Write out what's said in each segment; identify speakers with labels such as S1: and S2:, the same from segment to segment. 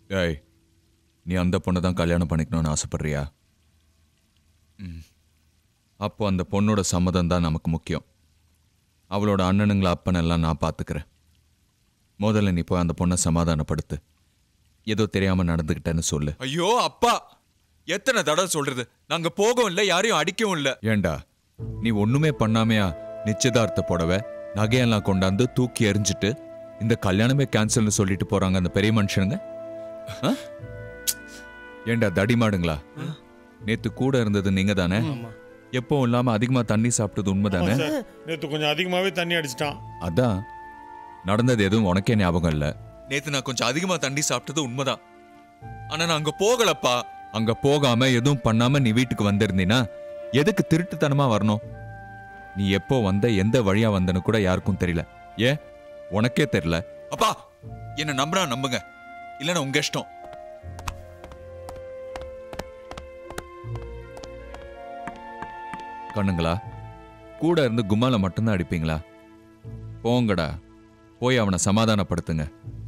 S1: ஏய் நீ அந்த பொண்ணை தான் கல்யாணம் பண்ணிக்கணும்னு ஆசைப்படுறியா ம். அப்போ அந்த பொண்ணோட சம்மதம் தான் நமக்கு முக்கியம் அவளோட அண்ணனுங்களை அப்பனெல்லாம் நான் பார்த்துக்கிறேன் முதல்ல நீ போய் அந்த பொண்ணை சமாதானப்படுத்து ஏதோ தெரியாம நடந்துக்கிட்டேன்னு சொல்லு
S2: ஐயோ அப்பா எத்தனை தடவை சொல்றது நாங்க போகவும் இல்ல யாரையும் அடிக்கவும் இல்ல
S1: ஏண்டா நீ ஒண்ணுமே பண்ணாமையா நிச்சயதார்த்த புடவை நகையெல்லாம் கொண்டாந்து தூக்கி எறிஞ்சிட்டு இந்த கல்யாணமே கேன்சல்னு சொல்லிட்டு போறாங்க அந்த பெரிய மனுஷனுங்க ஆ? ஏண்டா தடிமாடுங்களா நேத்து கூட இருந்தது நீங்க தானே எப்பவும் இல்லாம அதிகமா தண்ணி சாப்பிட்டது உண்மைதானே
S3: நேற்று கொஞ்சம் அதிகமாகவே தண்ணி அடிச்சிட்டான்
S1: அதான் நடந்தது எதுவும் உனக்கே ஞாபகம் இல்ல
S2: நேத்து நான் கொஞ்சம் அதிகமா தண்ணி சாப்பிட்டது உண்மைதான் ஆனா நான் அங்க போகலப்பா
S1: அங்க போகாம எதுவும் பண்ணாம நீ வீட்டுக்கு வந்திருந்தீனா எதுக்கு திருட்டுத்தனமா வரணும் நீ எப்போ வந்த எந்த வழியா வந்தன்னு கூட யாருக்கும் தெரியல ஏன் உனக்கே தெரியல
S2: அப்பா என்ன நம்புறா நம்புங்க இல்லைன்னா உங்க இஷ்டம்
S1: கண்ணுங்களா கூட இருந்து கும்மால மட்டும்தான் அடிப்பீங்களா போங்கடா போய் அவனை சமாதானப்படுத்துங்க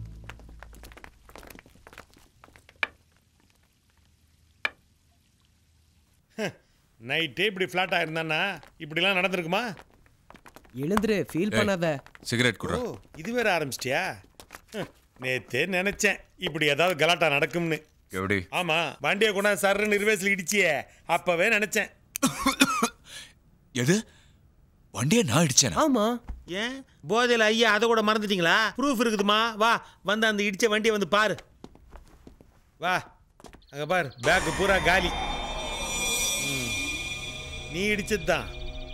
S3: நைட்டே இப்படி ஃப்ளாட்டாக இருந்தானா இப்படிலாம் நடந்திருக்குமா
S4: எழுந்துரு ஃபீல் பண்ணாத
S2: சிகரெட்
S3: ஓ
S2: குடுறா
S3: இது வேற ஆரம்பிச்சிட்டியா ஹம், நேத்தே நினைச்சேன் இப்படி ஏதாவது கலாட்டா நடக்கும்னு
S2: எப்படி
S3: ஆமா வண்டியை கொண்டா சர்ன்னு நிர்வேசில் இடிச்சியே அப்பவே நினைச்சேன்
S2: எது வண்டியை நான் அடிச்சேனா
S4: ஆமா
S3: ஏன் போதையில் ஐயா அதை கூட மறந்துட்டீங்களா ப்ரூஃப் இருக்குதுமா வா வந்து அந்த இடிச்ச வண்டியை வந்து பாரு வா அங்க பாரு பேக்கு பூரா காலி ம். நீ இடிச்சது தான்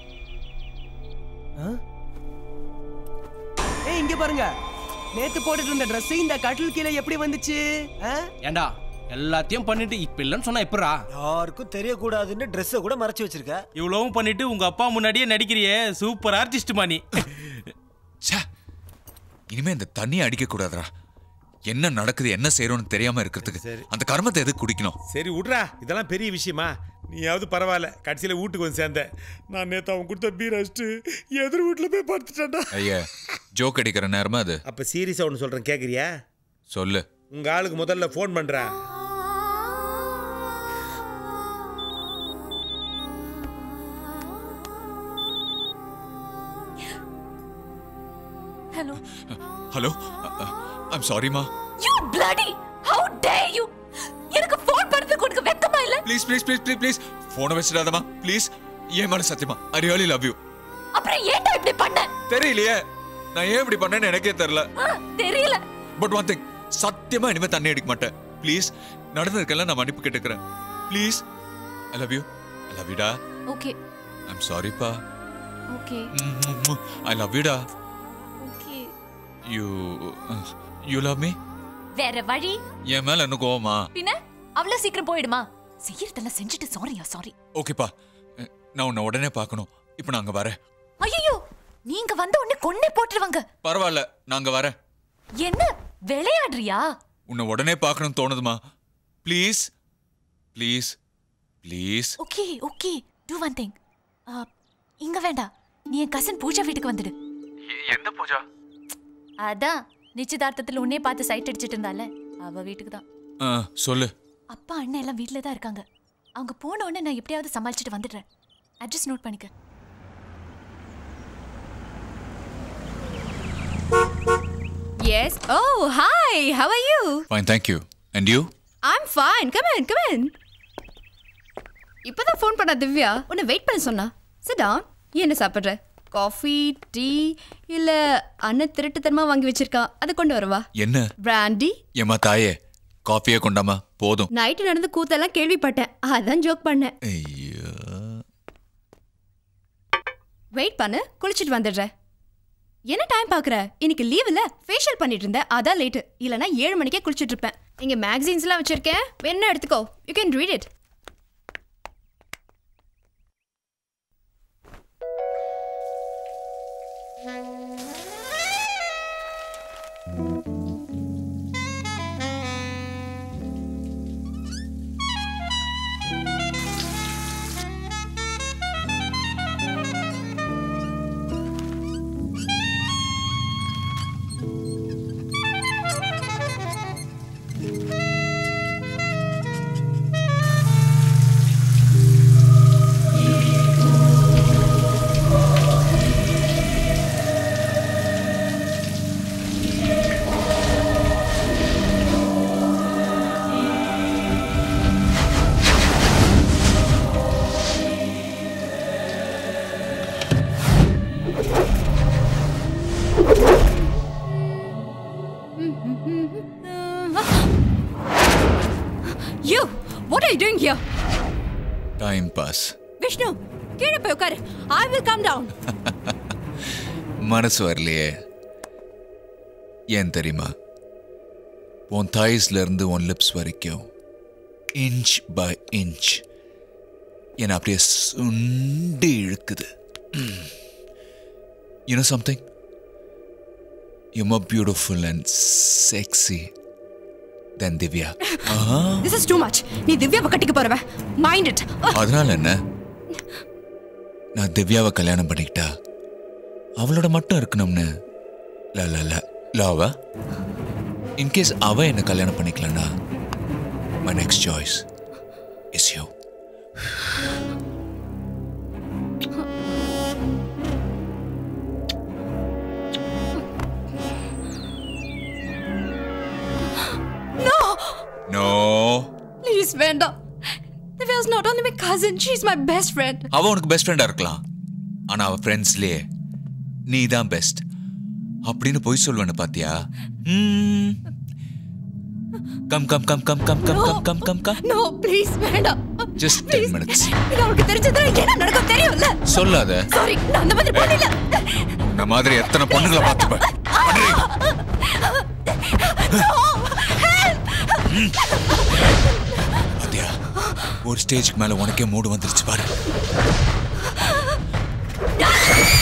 S4: ஏய் இங்க பாருங்க நேத்து போட்டுட்டு இருந்த Dress இந்த கட்டில் கீழே எப்படி வந்துச்சு ஆ?
S5: ஏண்டா எல்லாத்தையும் பண்ணிட்டு இப்ப இல்லைன்னு சொன்னா எப்படா
S6: யாருக்கும் தெரியக்கூடாதுன்னு ட்ரெஸ்ஸை கூட மறைச்சு வச்சிருக்க
S5: இவ்வளவும் பண்ணிட்டு உங்க அப்பா முன்னாடியே நடிக்கிறியே சூப்பர் ஆர்டிஸ்ட் மாணி
S2: ச்சே இனிமே இந்த தண்ணியை அடிக்க கூடாதுடா என்ன நடக்குது என்ன செய்யறோம்னு தெரியாம இருக்கிறதுக்கு அந்த கர்மத்தை எதுக்கு குடிக்கணும்
S3: சரி விட்றா இதெல்லாம் பெரிய விஷயமா நீயாவது பரவாயில்ல கடைசியில் வீட்டுக்கு வந்து சேர்ந்தேன் நான் நேற்று அவன் கொடுத்த பீர் அடிச்சுட்டு எதிர் வீட்டில் போய் படுத்துட்டேன்டா
S1: ஐயா ஜோக் அடிக்கிற நேரமா அது
S3: அப்போ சீரியஸாக ஒன்று சொல்கிறேன் கேட்குறியா
S1: சொல்லு
S3: உங்கள் ஆளுக்கு முதல்ல ஃபோன் பண்ணுறேன்
S7: ஹலோ
S2: ஹலோ ஐம் சாரிமா
S7: you bloody how dare you எனக்கு ஃபோன் பண்றதுக்கு உனக்கு வெக்கமா இல்ல
S2: please please please please please ஃபோனை வச்சிடாதம்மா ப்ளீஸ் ஏன் மேல சத்தியமா ஐ ரியலி லவ் யூ
S7: அப்புறம் ஏன்டா இப்படி பண்ண
S2: தெரியலையே நான் ஏன் இப்படி பண்ணேன்னு எனக்கே தெரியல
S7: ஆ, தெரியல
S2: பட் ஒன் திங் சத்தியமா இனிமே தண்ணி அடிக்க மாட்டேன் ப்ளீஸ் நடந்ததுக்கெல்லாம் நான் மன்னிப்பு கேட்டுக்கிறேன் please I love you I love யூடா
S7: ஓகே
S2: ஐம் சாரிப்பா
S7: ஓகே
S2: ஐ லவ் யூடா
S7: okay
S2: you you love me
S7: வேற வழி
S2: என் மேல என்ன கோவமா
S7: பின்ன அவ்வளவு சீக்கிரம் போயிடுமா செய்யறதெல்லாம் செஞ்சுட்டு சாரியா சாரி
S2: ஓகேப்பா நான் உன்னை உடனே பார்க்கணும் இப்போ நாங்க வரேன்
S7: ஐயோ நீங்க வந்த உடனே கொன்னே போட்டுருவாங்க
S2: பரவாயில்ல நாங்க வரேன்
S7: என்ன விளையாடுறியா
S2: உன்னை உடனே பார்க்கணும்னு தோணுதுமா please please please
S7: okay okay do one thing இங்க வேண்டாம் நீ என் கசன் பூஜா வீட்டுக்கு வந்துடு
S2: எந்த பூஜா
S7: அதான் நிச்சயதார்த்தத்துல உன்னே பார்த்து சைட் அடிச்சிட்டு இருந்தால அவ வீட்டுக்கு தான்
S2: ஆ சொல்லு
S7: அப்பா அண்ணன் எல்லாம் வீட்ல தான் இருக்காங்க அவங்க போன உடனே நான் எப்படியாவது சமாளிச்சுட்டு வந்துடுறேன் அட்ரஸ் நோட் பண்ணிக்க
S8: Yes. Oh, hi. How are you?
S2: Fine thank you and you
S8: I'm fine. Come in, come in. இப்பதான் ஃபோன் பண்ணா திவ்யா உன்னை வெயிட் பண்ண சொன்னா சிட் டவுன் என்ன சாப்பிட்ற காஃபி டீ இல்ல அண்ணன் திருட்டுத்தனமா வாங்கி வச்சிருக்கான் அதை கொண்டு வரவா
S2: என்ன
S8: பிராண்டி
S2: ஏம்மா தாயே காஃபியே கொண்டாமா போதும்
S8: நைட்டு நடந்த கூத்தெல்லாம் கேள்விப்பட்டேன் அதான் ஜோக் பண்ணேன்
S2: ஐயோ
S8: வெயிட் பண்ணு குளிச்சிட்டு வந்துடுறேன் என்ன டைம் பார்க்குற இன்னைக்கு லீவ் இல்ல ஃபேஷியல் பண்ணிட்டு இருந்தேன் அதான் லேட்டு இல்லைனா ஏழு மணிக்கே குளிச்சிட்டு இருப்பேன் இங்க மேகசின்ஸ்லாம் வச்சிருக்கேன் வேணா எடுத்துக்கோ you can read it you what are you doing here
S2: time pass
S8: Vishnu கீழே போய் உட்காரு ஐ வில் கம் டவுன்
S2: மனசு வரலையே ஏன் தெரியுமா உன் தாய்ஸ்ல இருந்து உன் லிப்ஸ் வரைக்கும் இன்ச் பை இன்ச் என்னை அப்படியே சுண்டி இழுக்குது you know something you more beautiful and sexy then Divya
S8: this is too much நீ திவ்யாவை கட்டிக்க போறவ மைண்ட் இட்
S2: அதனால என்ன நான் திவ்யாவை கல்யாணம் பண்ணிக்கிட்டா அவளோட மட்டும் இருக்கணும்னு ல ல ல லாவா இன்கேஸ் அவ என்ன கல்யாணம் பண்ணிக்கலன்னா my next choice is you
S8: no
S2: no
S8: please வேண்டாம் Divya is not only my cousin she is my best friend
S2: அவ உனக்கு பெஸ்ட் ஃப்ரெண்டா இருக்கலாம் ஆனா அவ ஃப்ரெண்ட்ஸ்லயே நீ தான் பெஸ்ட் அப்படின்னு போய் சொல்லுவேன்னு பாத்தியா come come come come come come come come come come
S8: no please வேண்டாம்
S2: ஜஸ்ட் டென் மினிட்ஸ்
S8: இது அவளுக்கு தெரிஞ்சதுன்னா என்ன நடக்கும் தெரியும்ல
S2: சொல்லாத
S8: சாரி நான் அந்த மாதிரி பண்ணல
S2: இந்த மாதிரி எத்தனை பொண்ணுங்களை பார்த்துப்ப பாத்தியா ஒரு ஸ்டேஜ்க்கு மேல உனக்கே மூடு வந்துருச்சு பாரு